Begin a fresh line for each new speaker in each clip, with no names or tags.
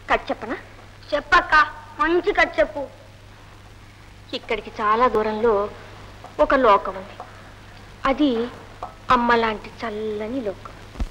cut చెప్పనా
చెప్పక్క మంచి కథ చెప్పు
ఇక్కడికి చాలా దూరంలో ఒక లోకం ఉంది అది అమ్మ లాంటి చల్లని లోకం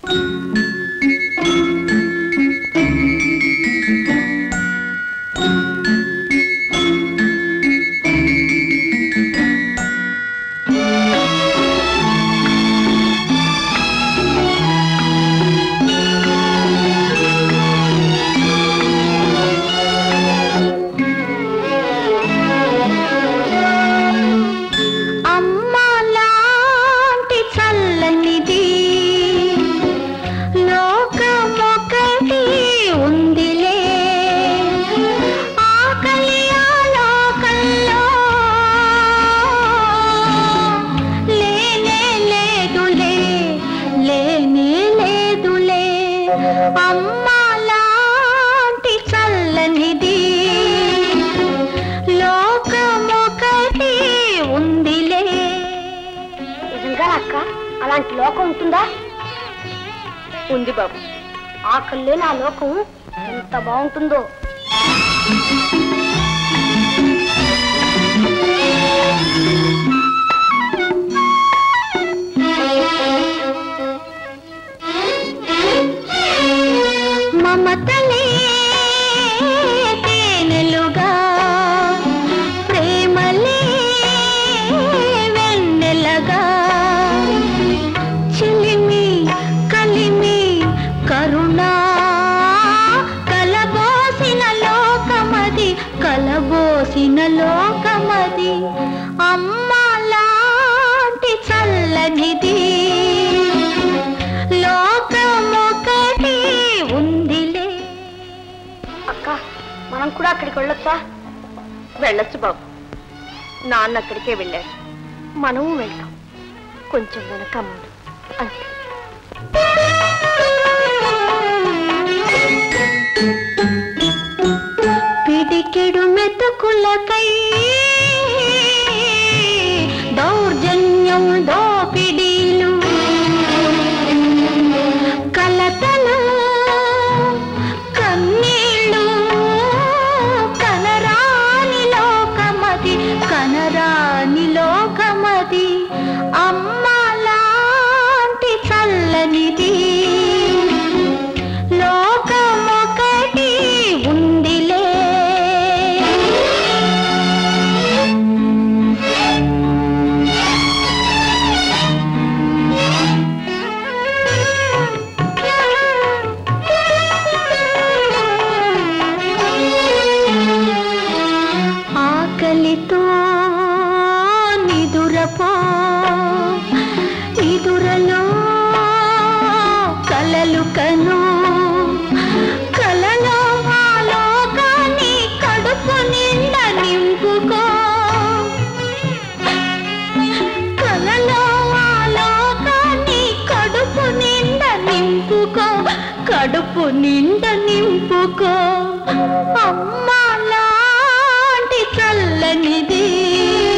అమ్మ లాంటి చల్లనిది లోకమొకటి ఉందిలే ఆకలి ఆ లోకంలో లేనే లేదులే లేనే లేదులే అమ్మ లాంటి చల్లనిది లోకమొకటి ఉందిలే నిజంగా అక్క అలాంటి లోకం ఉంటుందా
ఉంది బాబు
ఆకలి నా లోకం ఎంత బాగుంటుందో మమతలే తేనెలుగా ప్రేమలే వెన్నెలగా చిలిమి కలిమి కరుణా కలబోసిన లోకమది కలబోసిన లోకమది అమ్మ లాంటి చల్లనిది లోకమొకటి ఉందిలే అక్క మనం కూడా అక్కడికి వెళ్ళొచ్చా
వెళ్ళొచ్చు బాబు నాన్న అక్కడికే వెళ్ళారు మనము వెళ్తాం కొంచెం వెనక ముందు అంతే
పిడికెడు మెతుకులకై దౌర్జన్యం దోపిడీలు కలతలు కన్నీళ్ళు కనరాని లోకమది కనరాని లోకమది అమ్మ లాంటి చల్లనిది లోకమొకటి ఉందిలే ఆకలితో నిదురపో నిదురలో కలలు కను కలలో ఆ లోకాన్ని కడుపు నిండా నింపుకో కలలో ఆ లోకాన్ని కడుపు నిండా నింపుకో కడుపు నిండా నింపుకో అమ్మ లాంటి చల్లనిది